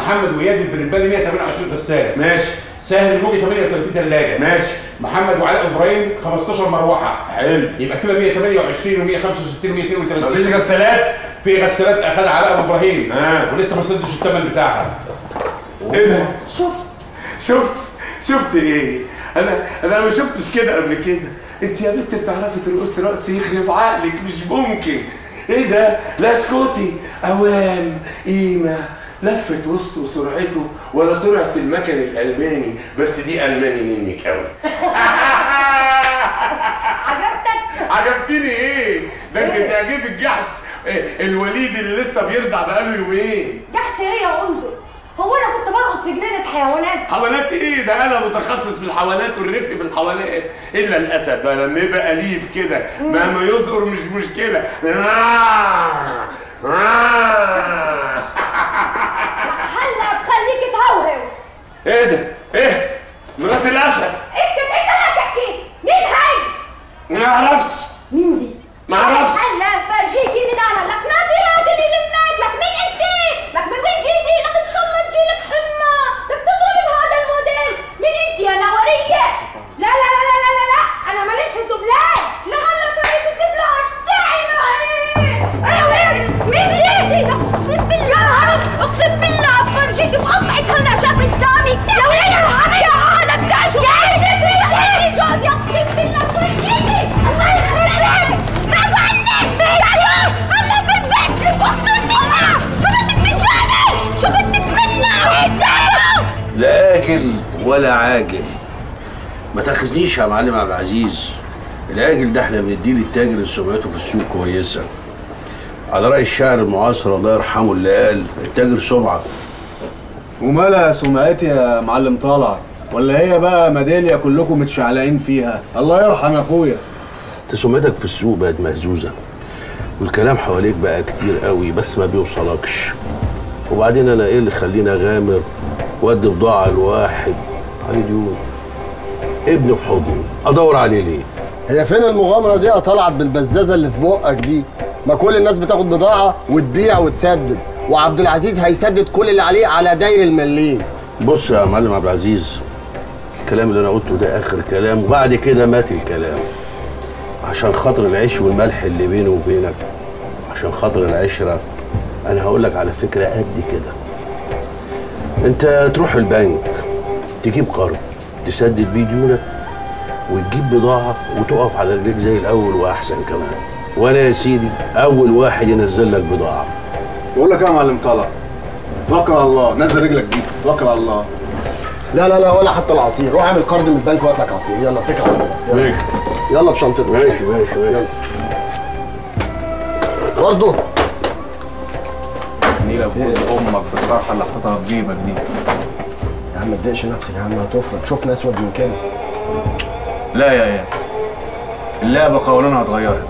محمد وإياد البرنبالي 128 غسالة ماشي ساهر الموجي 38 ثلاجة ماشي محمد وعلاء إبراهيم 15 مروحة حلو يبقى كده 128 و165 و232 مفيش غسالات في غسالات اخدها علاء ابراهيم آه. ولسه ما سدش الثمن بتاعها ايه ده شفت شفت شفت ايه انا انا ما شفتش كده قبل كده انت يا بنت بتعرفي ترقصي رقص يخرب عقلك مش ممكن ايه ده لا اسكتي اوام قيمه لفت وسطه وسرعته ولا سرعه المكن الالماني بس دي الماني منك قوي عجبتك عجبتني ايه ده انت تعجبك جحش إيه، الوليد اللي لسه بيرضع بقاله يومين جحش ايه يا قندر هو انا كنت برقص في جنينه حيوانات حيوانات ايه ده انا متخصص في الحيوانات والرفق بالحيوانات الا الاسد بقى لما يبقى اليف كده مهما يصغر مش مشكله هلا بخليك تهوهو ايه ده ايه مرات الاسد اسكت انت لا تحكي مين هاي ما اعرفش مين دي ما اعرفش هلا فرجيتي من انا لك ما في راجل يلمك لك مين انت لك من وين جيتي لك ان شاء الله تجيلك حمى لك تضرب بهذا الموديل مين انت يا نوريه لا لا لا لا لا لا, لا. انا ماليش في الدبلاج لا غلط طريقه الدبلاج تعي معي انا وين مين دي لك اقسم بالله هرس اقسم بالله فرجيتي بقطعك هلا شاف قدامي يا وليه ارحمي يا عالم تعي شو يا فكري يا جوز يا اقسم بالله فرجيتي الله يخرب بيتك بعدوا عنك تعالوا انا في البيت لك اقسم بالله شو بدك من شاني شو بدك منا تعالوا لا آكل ولا عاجل ما تاخذنيش يا معلم عبد العزيز العاجل ده احنا بنديه للتاجر اللي سمعته في السوق كويسه على رأي الشاعر المعاصر الله يرحمه اللي قال التاجر سمعة ومالها سمعتي يا معلم طلعت ولا هي بقى ميداليه كلكم متشعلقين فيها الله يرحم اخويا انت سمعتك في السوق بقت مهزوزة والكلام حواليك بقى كتير قوي بس ما بيوصلكش وبعدين انا ايه اللي خليني اغامر وادي بضاعة لواحد عليه ديون ابنه في حضني ادور عليه ليه هي فين المغامرة دي يا طلعت بالبزازة اللي في بقك دي؟ ما كل الناس بتاخد بضاعة وتبيع وتسدد وعبد العزيز هيسدد كل اللي عليه على داير المليين بص يا معلم عبد العزيز الكلام اللي انا قلته ده اخر كلام وبعد كده مات الكلام عشان خاطر العيش والملح اللي بيني وبينك عشان خاطر العشره انا هقول لك على فكره قد كده انت تروح البنك تجيب قرض تسدد بيه ديونك وتجيب بضاعه وتقف على رجليك زي الاول واحسن كمان وانا يا سيدي اول واحد ينزل لك بضاعه بقول لك إيه يا معلم طلعت توكل على الله نزل رجلك دي توكل على الله لا لا لا ولا حتى العصير روح اعمل قرض من البنك وهات لك عصير يلا اتكل على الله يلا. ماشي يلا بشنطتك ماشي ماشي ماشي يلا برضه نيلة بوز امك بالطرحه اللي حطيتها في جيبك دي يا عم ما تضايقش نفسك يا عم هتفرج شوفنا اسود من كده لا يا اياد اللعبه قوانينها اتغيرت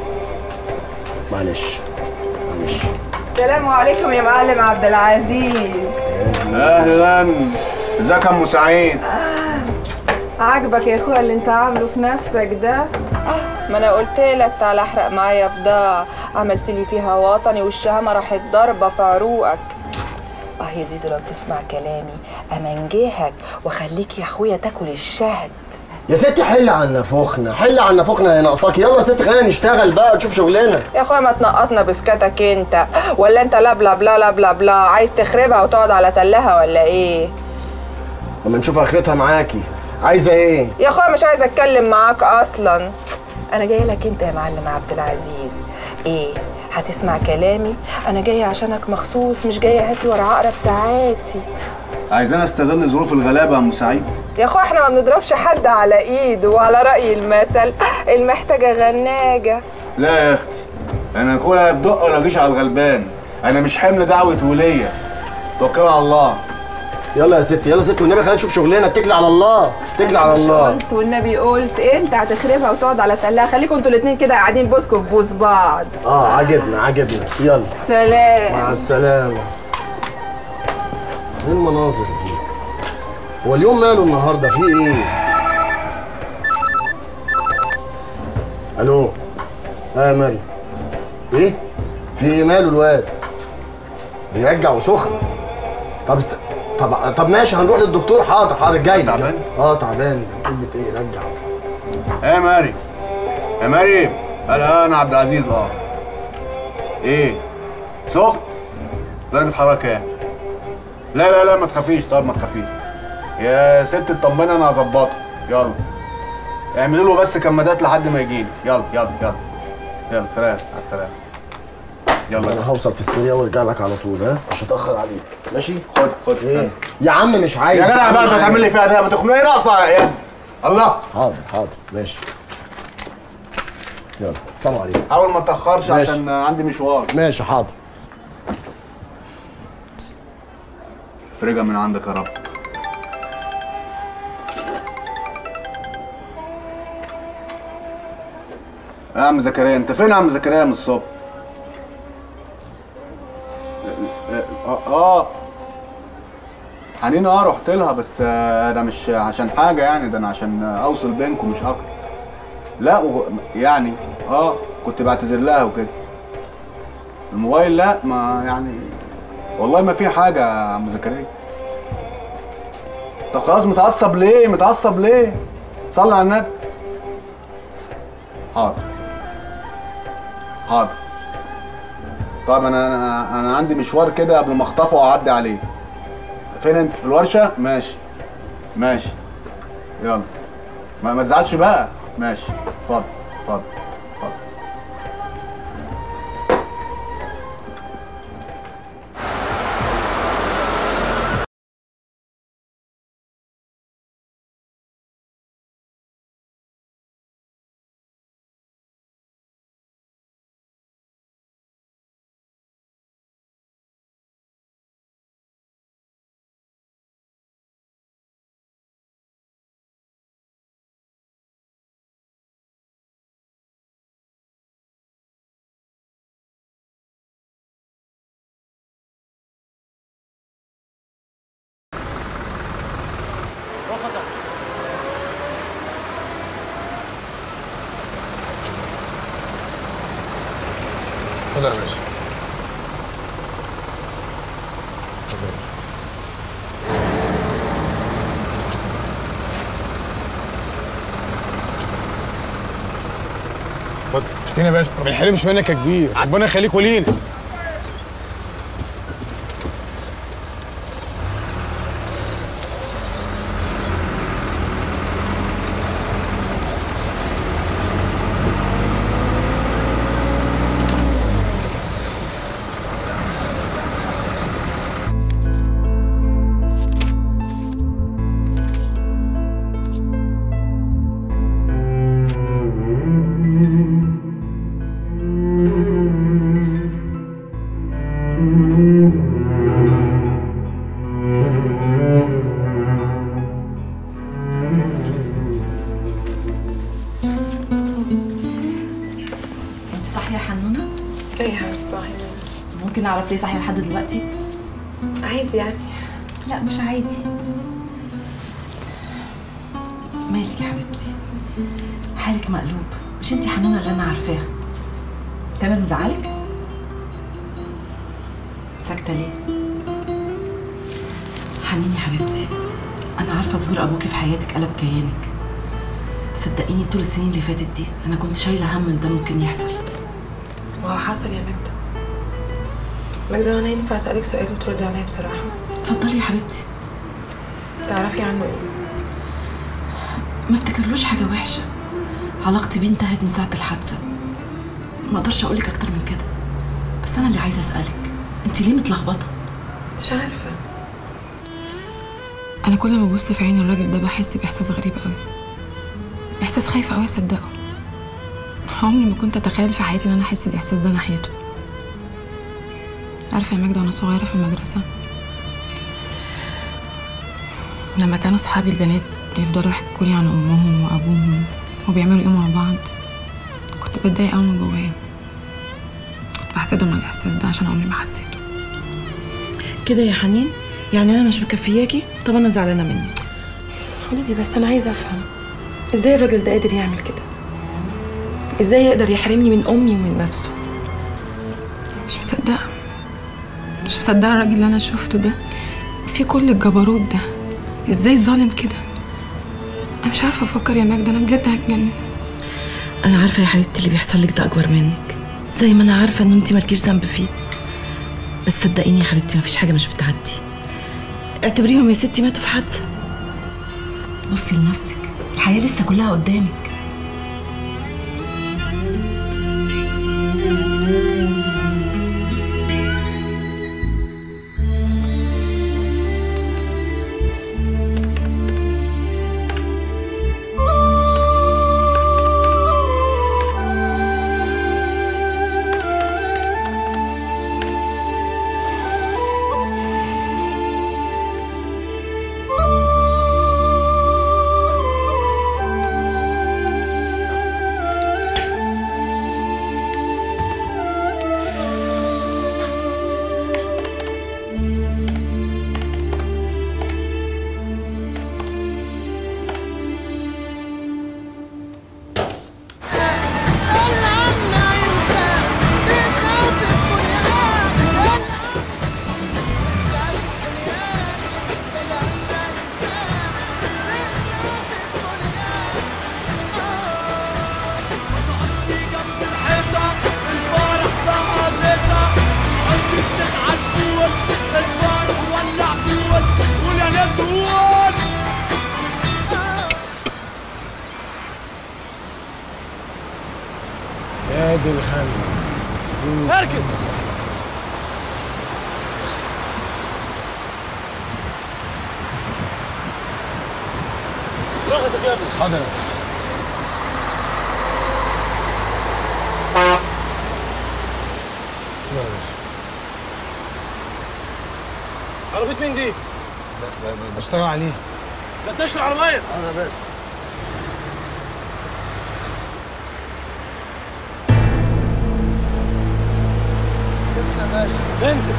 معلش معلش السلام عليكم يا معلم عبد العزيز اهلا ازيك يا ام سعيد عاجبك يا اخويا اللي انت عامله في نفسك ده اه ما انا قلت لك تعال احرق معايا بضاعة عملت لي فيها وطني والشهامة راحت ضربة في عروقك اه يا زيزو لو تسمع كلامي امنجهك واخليك يا اخويا تاكل الشهد يا ستي حل عن نفوخنا حل عن نفوخنا يا ناقصاك يلا يا ستي خلينا نشتغل بقى نشوف شغلنا يا اخويا ما تنقطنا بسكتك انت ولا انت لا بلا بلا لا بلا بلا عايز تخربها وتقعد على تلها ولا ايه اما نشوف اخرتها معاكي عايزه ايه يا اخويا مش عايزه اتكلم معاك اصلا انا جايه لك انت يا معلم عبد العزيز ايه هتسمع كلامي انا جايه عشانك مخصوص مش جايه هاتي ورا عقرب ساعاتي عايزانا استغل ظروف الغلابه يا ام سعيد يا اخويا احنا ما بنضربش حد على ايده وعلى راي المثل المحتاجه غناجه لا يا اختي انا كلها بدق ولا جيش على الغلبان انا مش حمل دعوه وليه توكل على الله يلا يا ستي يلا يا ستي والنبي خلينا نشوف شغلنا اتكلي على الله اتكلي على الله قلت والنبي قلت انت هتخربها وتقعد على تلها خليكم انتوا الاتنين كده قاعدين بوسكوا في بوس بعض اه عجبنا عجبنا يلا سلام مع السلامة ايه المناظر دي؟ هو اليوم ماله النهارده في ايه؟ الو اه يا مريم ايه؟ في ايه ماله الواد؟ بيرجع وسخن طب است... طب طب ماشي هنروح للدكتور حاضر حاضر جاي تعبان؟ اه تعبان قلبي ايه رجع ايه يا مريم يا مريم هلا انا عبد العزيز اه ايه سخن درجة حرارة كام؟ لا لا لا ما تخافيش طب ما تخافيش يا ست اطمني انا هظبطه يلا اعملوا له بس كمادات لحد ما يجيلي يلا يلا يلا يلا سلام على السلامة يلا انا هوصل في السريع وارجع لك على طول ها مش هتاخر عليك ماشي خد خد ايه استنى. يا عم مش عايز يا جدع بقى انت هتعمل لي فيها ده ما تخنقني ناقصة يا عيال الله حاضر حاضر ماشي يلا سلام عليكم حاول ما تاخرش ماشي. عشان عندي مشوار ماشي حاضر فرجة من عندك يا رب يا عم زكريا انت فين يا عم زكريا من الصبح؟ اه اه حنين اه رحت لها بس آه، ده مش عشان حاجة يعني ده انا عشان اوصل بينكم مش اكتر لا وه- يعني اه كنت بعتذر لها وكده الموبايل لا ما يعني والله ما في حاجة يا عم زكريا طب خلاص متعصب ليه؟ متعصب ليه؟ صلي على النبي. حاضر. حاضر. طيب انا انا انا عندي مشوار كده قبل ما اخطفه واعدي عليه. فين انت؟ في الورشة؟ ماشي. ماشي. يلا. ما ما تزعلش بقى. ماشي. اتفضل اتفضل اتفضل. اتفضل يا باشا اتفضل اشتري يا باشا ما بنحرمش منك يا كبير ربنا يخليك ولينا انت صاحيه يا حنونه ايه يا حبيبتي صحيح ممكن اعرف ليه صاحيه لحد دلوقتي عادي يعني لا مش عادي مالك يا حبيبتي حالك مقلوب مش انت حنونه اللي انا عارفاها تامر مزعلك ساكته ليه حنين يا حبيبتي انا عارفه ظهور ابوكي في حياتك قلب كيانك صدقيني طول السنين اللي فاتت دي انا كنت شايله هم ان ده ممكن يحصل ما هو حصل يا ماجدة ماجدة انا ينفع اسألك سؤال وتردي عليا بصراحة اتفضلي يا حبيبتي تعرفي عنه ايه ما افتكرلوش حاجة وحشة علاقتي بيه انتهت من ساعة الحادثة ما اقدرش اقولك اكتر من كده بس انا اللي عايزة اسألك انت ليه متلخبطة مش عارفة انا كل ما ابص في عين الراجل ده بحس باحساس غريب قوي احساس خايفه قوي اصدقه عمري ما كنت اتخيل في حياتي ان انا احس الاحساس ده ناحيته عارفه يا ماجدة وانا صغيره في المدرسه لما كانوا اصحابي البنات يفضلوا يحكوا لي عن امهم وابوهم وبيعملوا ايه مع بعض كنت بتضايق قوي من جوايا كنت بحسدهم على الاحساس ده عشان عمري ما حسيته كده يا حنين يعني انا مش مكفياكي طب انا زعلانة منك ولدي بس انا عايزة افهم ازاي الراجل ده قادر يعمل كده ازاي يقدر يحرمني من امي ومن نفسه مش مصدقة مش مصدقة الراجل اللي أنا شفته ده في كل الجبروت ده ازاي ظالم كده انا مش عارفه افكر يا ماجدة انا بجد هتجنن انا عارفه يا حبيبتي اللي بيحصل لك ده اكبر منك زي ما انا عارفه ان انت مالكيش ذنب فيه بس صدقيني يا حبيبتي مفيش حاجه مش بتعدي اعتبريهم يا ستي ماتوا في حادثه بصي لنفسك الحياه لسه كلها قدامك يا دي الخلة اركب رخصك يا ابني حاضر يا باشا. لا يا باشا. عربية مين دي؟ لا، لا، بشتغل عليها فتش العربية انا بس انزل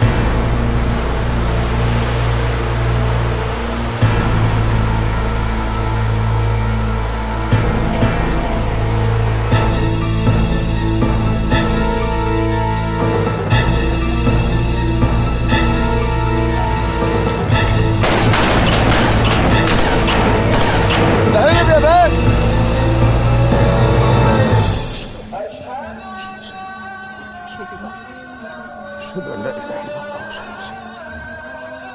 هرب يا باشا اشهد ان لا اله الا الله واشهد أن محمد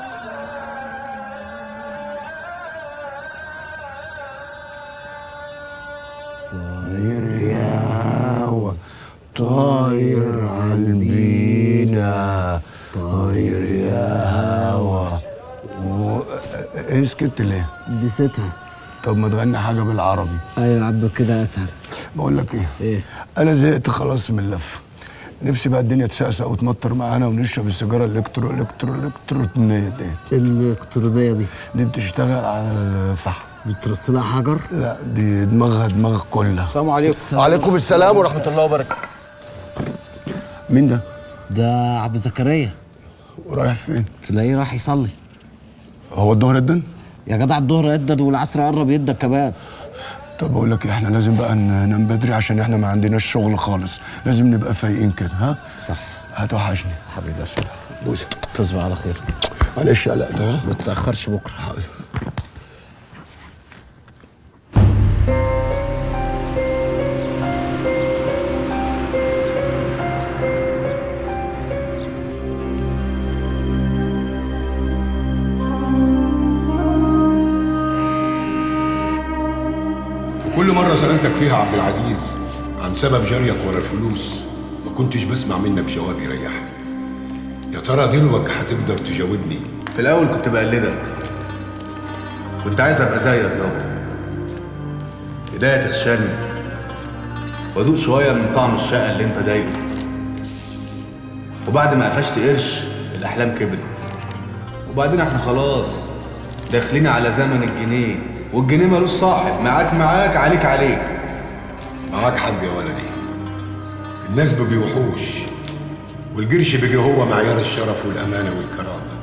طاير يا هوا طاير عالمينا طاير يا هوا و... ايه سكت ليه؟ دي ستها طب ما تغني حاجه بالعربي ايوه عبك كده اسهل بقول لك ايه؟ ايه انا زهقت خلاص من اللف نفسي بقى الدنيا تسقسق وتمطر معانا ونشرب السيجاره الالكترو الكترو الكترونيه دي الالكترونيه دي دي بتشتغل على الفحم بترسلها حجر لا دي دماغها دماغ كلها السلام عليكم وعليكم السلام ورحمه الله وبركاته مين ده؟ ده عبد زكريا ورايح فين؟ تلاقيه راح يصلي هو الظهر ادن؟ يا جدع الظهر ادد والعصر قرب يدك كمان طب اقول لك إيه، احنا لازم بقى ننام بدري عشان احنا ما عندناش شغل خالص لازم نبقى فايقين كده ها صح هتوحشني حبيبي يا سيدي بوسه تصبح على خير معلش قلقت ها ما تتاخرش بكره كل مرة سألتك فيها عبد العزيز عن سبب جريك ورا الفلوس ما كنتش بسمع منك جواب يريحني يا ترى دلوك هتقدر تجاوبني في الاول كنت بقلدك كنت عايز ابقى زيك يابا ايديا تخشاني وادوق شويه من طعم الشقه اللي انت دايقه وبعد ما قفشت قرش الاحلام كبرت وبعدين احنا خلاص داخلين على زمن الجنيه والجنيه ملوش صاحب معاك معاك عليك عليك معاك حق يا ولدي الناس بقي وحوش والقرش بقي هو معيار الشرف والأمانة والكرامة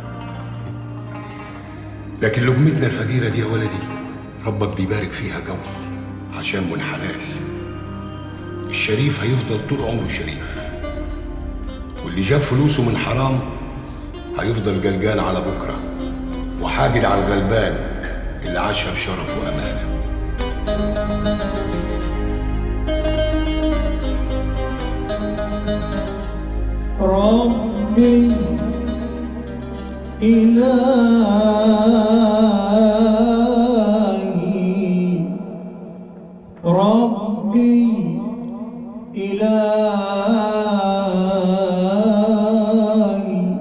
لكن لقمتنا الفقيرة دي يا ولدي ربك بيبارك فيها قوي عشان من حلال الشريف هيفضل طول عمره شريف واللي جاب فلوسه من حرام هيفضل قلقان على بكرة وحاجد على الغلبان اللي عاشها بشرف وامانه ربي إلهي ربي إلهي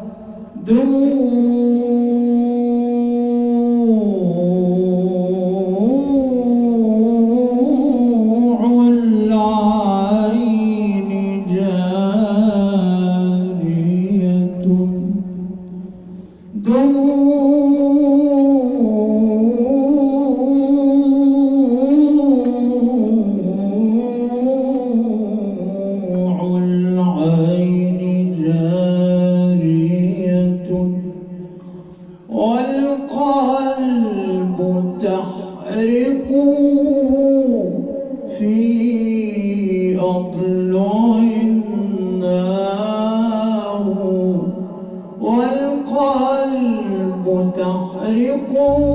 دموع العين جارية دموع العين جارية والقلب تحرق في أضلع النار والقلب تحرق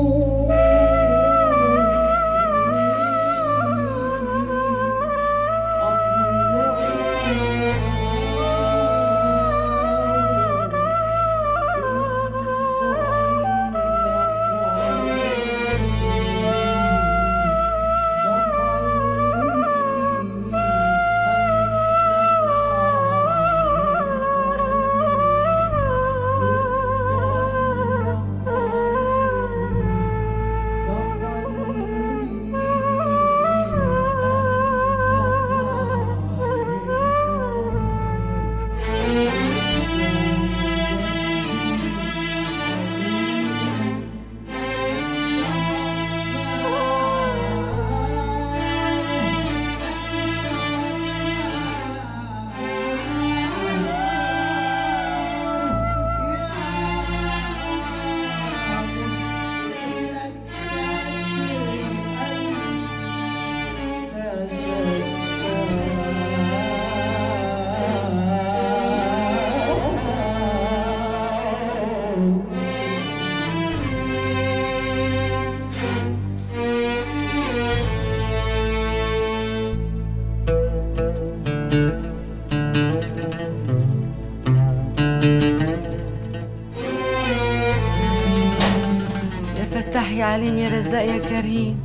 يا فتاح يا عليم يا رزاق يا كريم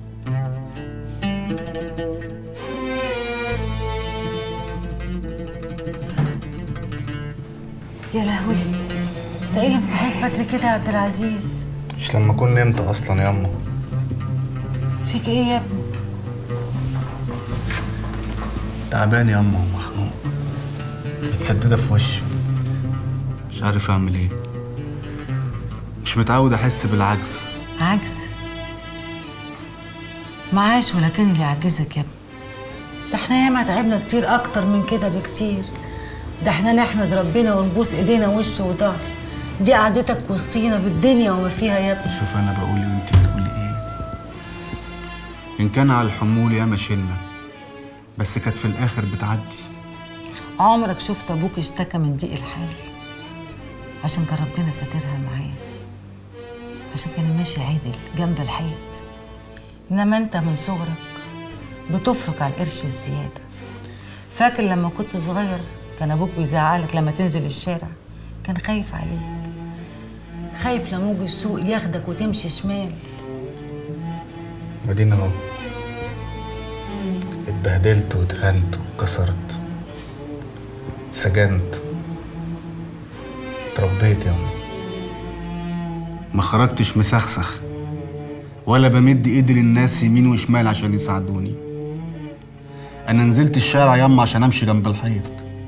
يا لهوي انت ايه اللي مصحيك بدري كده يا عبد العزيز مش لما اكون نمت اصلا ياما فيك ايه يا ابني تعبان ياما ومخنوق متسدده في وشي مش عارف اعمل ايه مش متعود احس بالعجز عجز معاش ولا كان اللي يعجزك يا ابني ده احنا ياما تعبنا كتير اكتر من كده بكتير ده احنا نحمد ربنا ونبوس ايدينا وش وظهر دي قعدتك وسطينا بالدنيا وما فيها يا ابني شوف انا بقول ايه وانت بتقولي ايه ان كان على الحمول ياما شلنا بس كانت في الاخر بتعدي عمرك شفت ابوك اشتكى من ضيق الحال عشان كان ربنا ساترها معاه عشان كان ماشي عادل جنب الحيط انما انت من صغرك بتفرك على القرش الزياده فاكر لما كنت صغير كان ابوك بيزعلك لما تنزل الشارع كان خايف عليك خايف لما موج السوق ياخدك وتمشي شمال بعدين اهو اتبهدلت واتهنت واتكسرت سجنت اتربيت ياما ما خرجتش مسخسخ ولا بمد ايدي للناس يمين وشمال عشان يساعدوني انا نزلت الشارع ياما عشان امشي جنب الحيط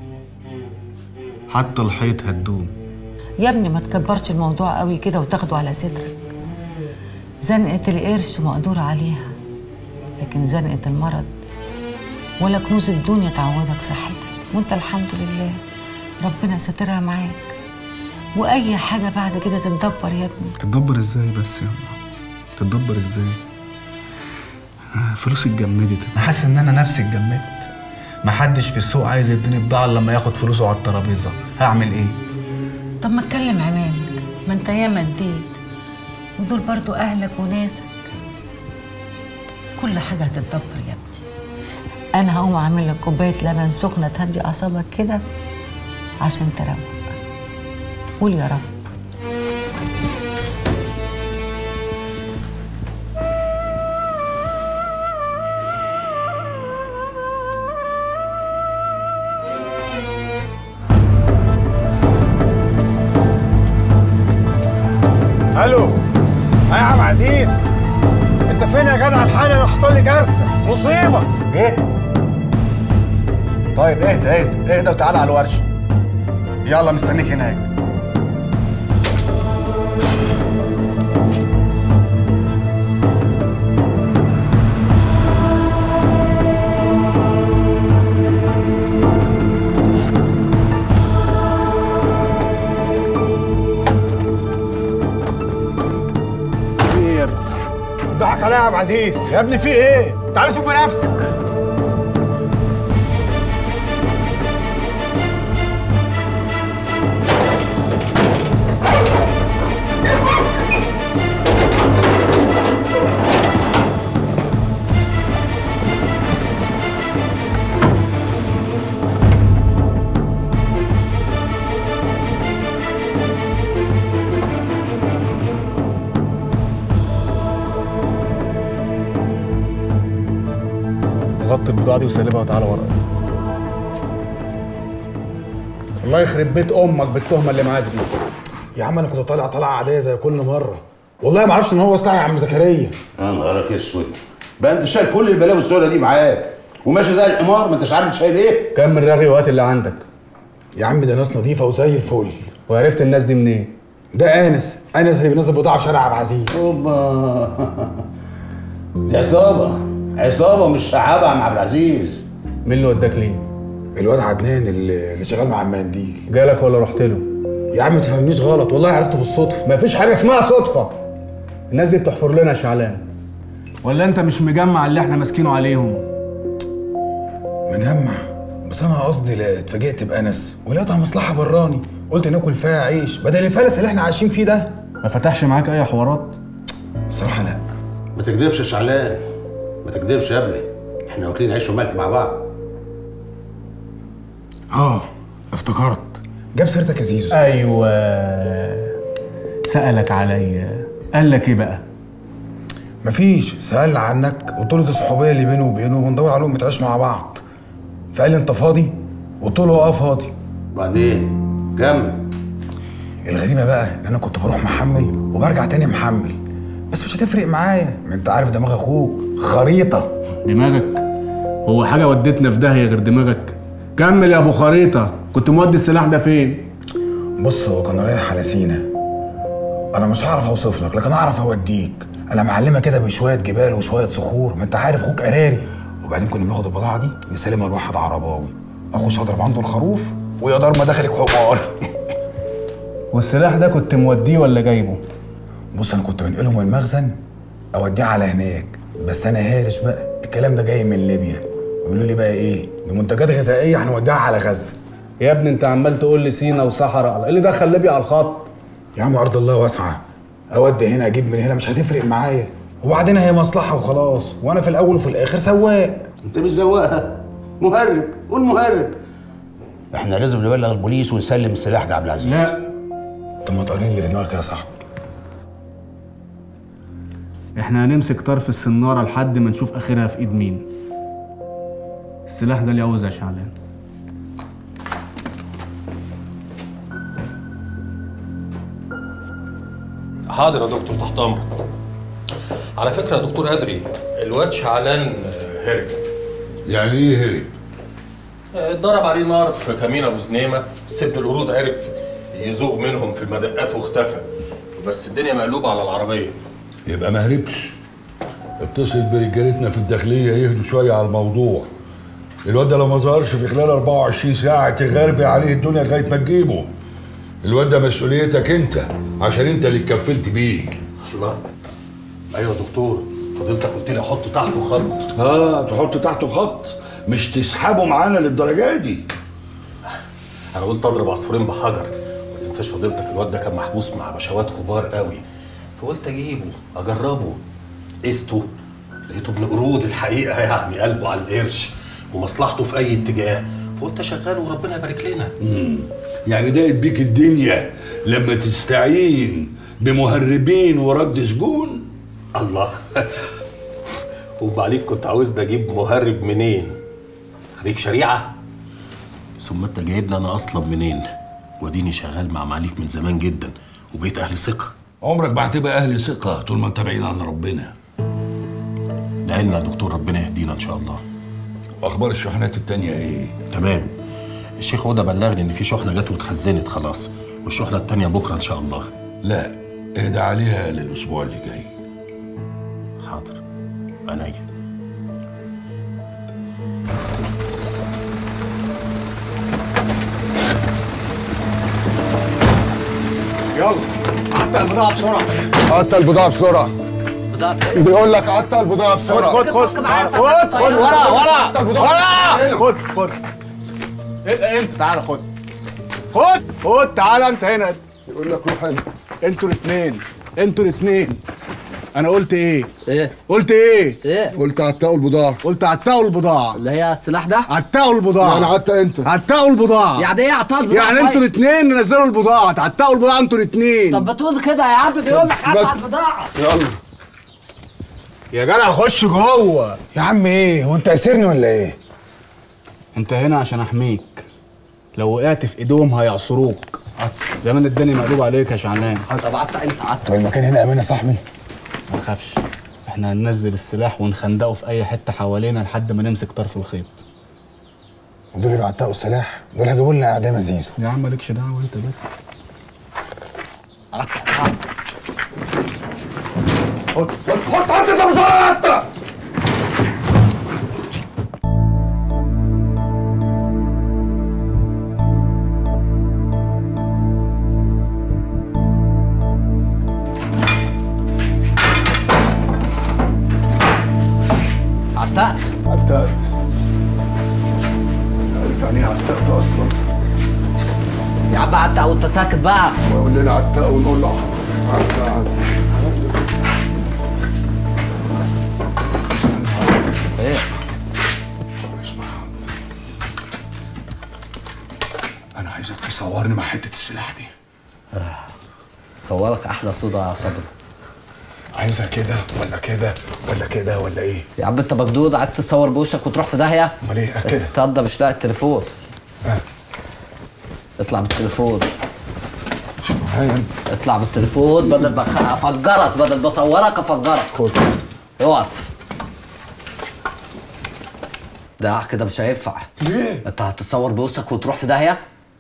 حتى الحيط هتدوم يا ابني ما تكبرش الموضوع قوي كده وتاخده على صدرك زنقة القرش مقدور عليها لكن زنقة المرض ولا كنوز الدنيا تعوضك صحتك وانت الحمد لله ربنا سترها معاك واي حاجة بعد كده تتدبر يا ابني تتدبر ازاي بس يا الله تتدبر ازاي آه، فلوسي اتجمدت انا حاسس ان انا نفسي اتجمدت محدش في السوق عايز يديني بضاعه إلا لما ياخد فلوسه على الترابيزه هعمل ايه طب ما تكلم عمامك ما انت ياما اديت ودول برضو اهلك وناسك كل حاجه هتتدبر يا ابني انا هقوم اعمل لك كوبايه لبن سخنه تهدي اعصابك كده عشان تروق قول يا رب الو يا عم عزيز انت فين يا جدع الحال انا حصل لي كارثه مصيبه ايه طيب اهدى اهدى اهدى وتعالى على الورشه يلا مستنيك هناك في ايه يا ابني ضحك عليا يا عم عزيز يا ابني في ايه تعال شوف بنفسك غطي البضاعه دي وسلمها وتعالى ورا الله يخرب بيت امك بالتهمه اللي معاك دي يا عم انا كنت طالع طالعه عاديه زي كل مره والله ما اعرفش ان هو استعي يا عم زكريا يا نهارك اسود بقى انت شايل كل البلاوي السوداء دي معاك وماشي زي الحمار ما انتش عارف انت شايل ايه كم من رغي وقت اللي عندك يا عم ده ناس نظيفه وزي الفل وعرفت الناس دي منين ده انس انس اللي بينزل بضاعه في شارع عبد العزيز اوبا دي عصابه عصابه مش شعابه يا عم عبد العزيز مين اللي وداك ليه الواد عدنان اللي, اللي شغال مع المنديل جالك ولا رحت له يا عم ما تفهمنيش غلط والله عرفته بالصدفه مفيش حاجه اسمها صدفه الناس دي بتحفر لنا يا شعلان ولا انت مش مجمع اللي احنا ماسكينه عليهم مجمع بس انا قصدي لا اتفاجئت بانس ولقيتها مصلحه براني قلت ناكل فيها عيش بدل الفلس اللي احنا عايشين فيه ده ما فتحش معاك اي حوارات الصراحه لا ما تكذبش يا شعلان ما تكذبش يا ابني احنا واكلين عيش وملح مع بعض اه افتكرت جاب سيرتك يا زيزو ايوه سالك عليا قال لك ايه بقى مفيش سألني عنك قلت له دي الصحوبيه اللي بينه وبينه وبندور عليهم بتعيش مع بعض فقال لي انت فاضي قلت له اه فاضي بعدين كمل الغريبه بقى ان انا كنت بروح محمل وبرجع تاني محمل بس مش هتفرق معايا ما انت عارف دماغ اخوك خريطه دماغك هو حاجه ودتنا في داهيه غير دماغك كمل يا ابو خريطه كنت مودي السلاح ده فين بص هو كان رايح على سينا انا مش هعرف اوصف لك لكن اعرف اوديك انا معلمه كده بشويه جبال وشويه صخور ما انت عارف اخوك قراري وبعدين كنا بناخد البضاعه دي نسلمها لواحد عرباوي اخش اضرب عنده الخروف ويا دار ما دخلك حمار والسلاح ده كنت موديه ولا جايبه بص انا كنت بنقله من المخزن اوديه على هناك بس انا هارش بقى الكلام ده جاي من ليبيا ويقولوا لي بقى ايه دي منتجات غذائيه هنوديها على غزه يا ابني انت عمال تقول لي سينا وصحراء ايه اللي دخل ليبيا على الخط يا عم ارض الله واسعه اودي هنا اجيب من هنا مش هتفرق معايا وبعدين هي مصلحه وخلاص وانا في الاول وفي الاخر سواق انت مش زواقها مهرب قول مهرب احنا لازم نبلغ البوليس ونسلم السلاح ده عبد العزيز لا طب ما تقرين اللي في دماغك يا صاحبي احنا هنمسك طرف السناره لحد ما نشوف اخرها في ايد مين السلاح ده اللي عاوز يا شعلان حاضر يا دكتور تحت امرك على فكره يا دكتور ادري الواد شعلان هرب يعني ايه هرب؟ اتضرب عليه نار في كمين ابو زنيمه سد القرود عرف يزوغ منهم في المدقات واختفى بس الدنيا مقلوبه على العربيه يبقى ما هربش اتصل برجالتنا في الداخليه يهدوا شويه على الموضوع الواد ده لو ما ظهرش في خلال 24 ساعه تغربي عليه الدنيا لغايه ما تجيبه الواد ده مسؤوليتك انت عشان انت اللي اتكفلت بيه الله ايوه يا دكتور فضيلتك قلت لي احط تحته خط اه تحط تحته خط مش تسحبه معانا للدرجه دي انا قلت اضرب عصفورين بحجر ما تنساش فضيلتك الواد ده كان محبوس مع بشوات كبار قوي فقلت اجيبه اجربه قسته لقيته ابن قرود الحقيقه يعني قلبه على القرش ومصلحته في اي اتجاه فقلت اشغله وربنا يبارك لنا مم. يعني ضاقت بيك الدنيا لما تستعين بمهربين ورد سجون الله وبعليك كنت عاوزني اجيب مهرب منين عليك شريعه ثم انت جايبني انا اصلا منين واديني شغال مع معاليك من زمان جدا وبقيت اهل ثقه عمرك ما هتبقى اهل ثقه طول ما انت بعيد عن ربنا لعلنا يا دكتور ربنا يهدينا ان شاء الله واخبار الشحنات التانية ايه تمام الشيخ هدى بلغني ان في شحنه جت واتخزنت خلاص والشحنه التانيه بكره ان شاء الله لا اهدى عليها للاسبوع اللي جاي حاضر عينيا يلا عدى البضاعة بسرعة عدى البضاعة بسرعة بيقول لك عدى البضاعة بسرعة خد خد خد خد خد ورا ورا ورا خد خد إيه، انت تعالى خد خد خد تعالى انت هنا يقول لك روح هنا انتوا الاثنين انتوا الاثنين انا قلت ايه ايه قلت ايه ايه قلت عتقوا البضاعة قلت عتقوا البضاعة اللي هي السلاح ده عتقوا البضاعة يعني عتق انت عتقوا البضاعة يعني ايه عطاء البضاعة يعني انتوا طيب؟ الاثنين نزلوا البضاعة تعتقوا البضاعة انتوا الاثنين طب بتقول كده يا عم بيقول لك عطاء البضاعة يلا يا جدع خش جوه يا عم ايه هو انت اسرني ولا ايه انت هنا عشان احميك لو وقعت في ايدهم هيعصروك زمان الدنيا مقلوب عليك يا شعلان طب عطاء انت عطاء طب المكان هنا امان يا صاحبي ما تخافش احنا هننزل السلاح ونخندقه في اي حته حوالينا لحد ما نمسك طرف الخيط ودول اللي بعتقوا السلاح دول هيجيبوا لنا اعدام يا زيزو يا عم مالكش دعوه انت بس حط حط حط انت بسرعه انت عتقت عتقت عارف يعني ايه عتقت اصلا يا عم عتق وانت ساكت بقى ويقول لنا عتق ونقول له عتق ايه انا عايزك تصورني مع حته السلاح دي صورك احلى صوره يا صبري عايزها كده ولا كده ولا كده ولا ايه يا عم انت مجدود عايز تصور بوشك وتروح في داهيه امال ايه كده استنى مش لاقي التليفون اطلع بالتليفون اطلع بالتليفون بدل ما أخ- افجرك بدل ما اصورك افجرك خد اقف ده كده مش هينفع ليه؟ انت هتصور بوشك وتروح في داهيه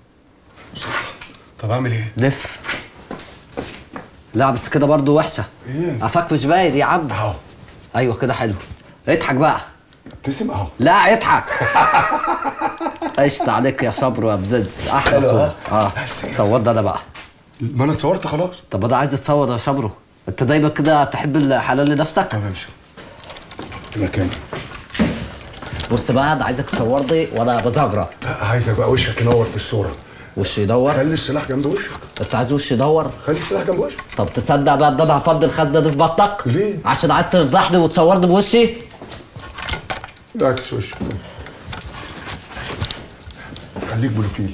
طب اعمل ايه لف لا بس كده برضو وحشه ايه قفاك مش باين يا عم اهو ايوه كده حلو اضحك بقى ابتسم اهو لا اضحك قشطة عليك يا صبر يا بدنس احلى حلو، صورة اه صور ده انا بقى ما انا اتصورت خلاص طب انا عايز اتصور يا شبرو انت دايما كده تحب الحلال لنفسك طب امشي مكان بص بقى انا عايزك تصورني وانا بزغرط عايزك بقى وشك ينور في الصوره وش يدور خلي السلاح جنب وشك انت عايز وش يدور خلي السلاح جنب وشك طب تصدق بقى ان انا هفضي الخزنه دي في بطنك ليه عشان عايز تفضحني وتصورني بوشي اعكس وشك خليك بروفيل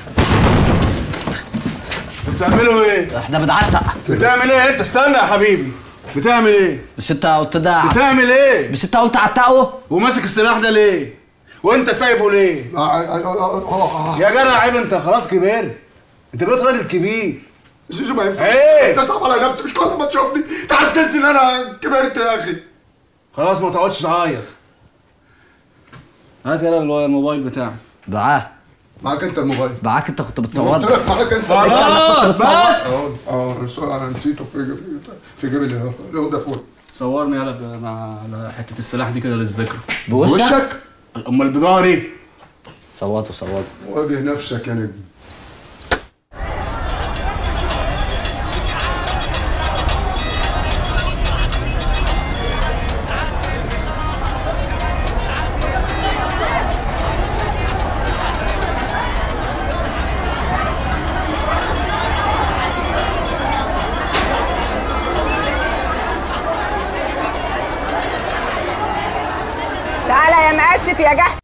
بتعملوا ايه؟ احنا بنعتق بتعمل ايه انت استنى يا حبيبي بتعمل ايه؟ مش انت قلت ده بتعمل ايه؟ مش انت قلت عتقه وماسك السلاح ده ليه؟ وانت سايبه ليه؟ يا جدع عيب انت خلاص كبرت انت بقيت راجل كبير زيزو ما ينفعش ايه؟ انت صعب على نفسي مش كل ما تشوفني تحسسني ان انا كبرت يا اخي خلاص ما تقعدش تعيط هات يلا الو- الموبايل بتاعك معاه معاك انت الموبايل معاك انت كنت قلت بتصورني لك معاك انت خلاص بس اه اه أنا سو- انا نسيته في في في جيب ال- الهدى صورني يلا ب- مع على حته السلاح دي كده للذكرى بوشك امال البضاعه دي صوته صوته واجه نفسك يا نجم نشف يا جحد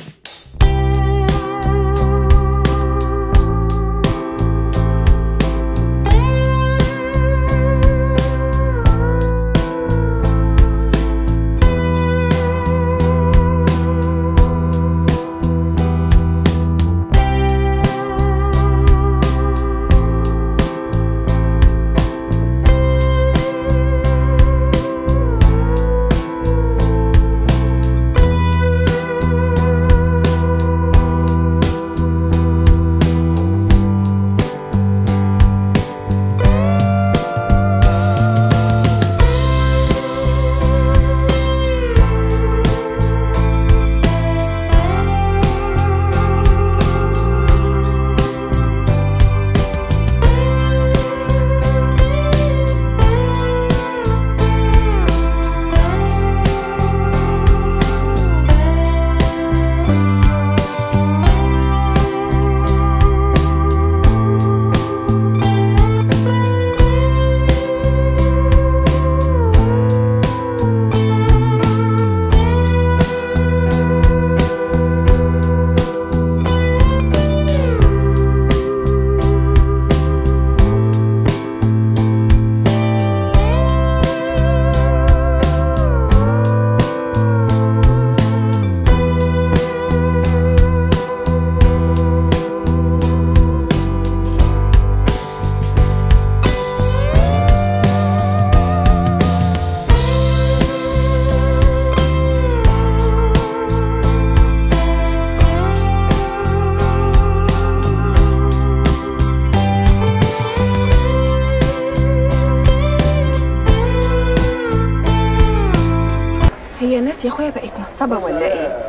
هي ناس يا اخويا بقت نصابه ولا ايه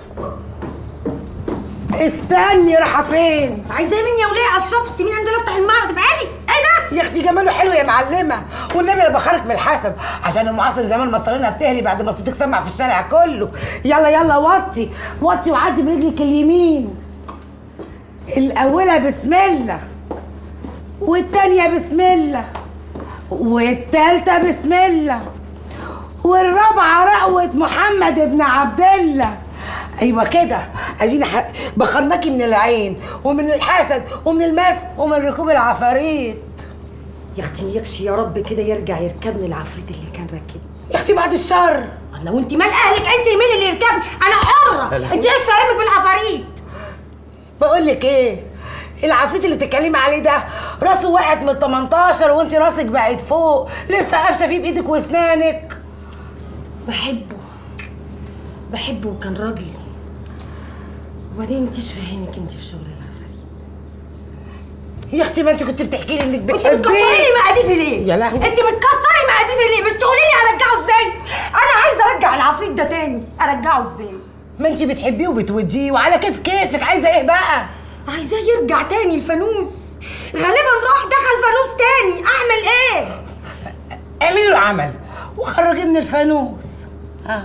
استني رايحه فين؟ عايزاه مني يا وليه على الصبح سيبيني انزل افتح المعرض بعادي ايه ده يا اختي جماله حلو يا معلمه والنبي انا بخرج من الحسد عشان المعاصر زمان مصرنا بتهلي بعد ما صوتك سمع في الشارع كله يلا يلا وطي وطي وعدي برجلك اليمين الاولى بسم الله والتانية بسم الله والتالتة بسم الله والرابعة رقوة محمد ابن عبد الله ايوه كده ادينا ح- بخرناكي من العين ومن الحسد ومن المس ومن ركوب العفاريت يا اختي ليكش يا رب كده يرجع يركبني العفريت اللي كان راكبني يا اختي بعد الشر الله وانت مال اهلك انت مين اللي يركبني انا حره لا. انت ايش فاهمك بالعفاريت بقول لك ايه العفريت اللي بتتكلمي عليه ده راسه وقعت من 18 وانت راسك بقت فوق لسه قافشه فيه بايدك واسنانك بحبه بحبه وكان راجلي وبعدين انت ايش فاهمك انت في شغل العفاريت يا اختي ما انت كنت بتحكي لي انك انت بتحبيه بتكسري لي مقاديفي ليه؟ يا لهوي انت بتكسري مقاديفي ليه؟ مش تقولي لي ارجعه ازاي؟ انا عايزه ارجع العفريت ده تاني ارجعه ازاي؟ ما انت بتحبيه وبتوديه وعلى كيف كيفك عايزه ايه بقى عايزاه يرجع تاني الفانوس غالبا راح دخل فانوس تاني اعمل ايه؟ اعملي له عمل وخرجيه من الفانوس ها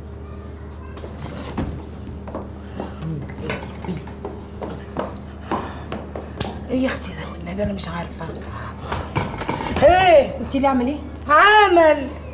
ايه يا اختي ده والنبي انا مش عارفه ايه قلت لي اعمل ايه؟ عمل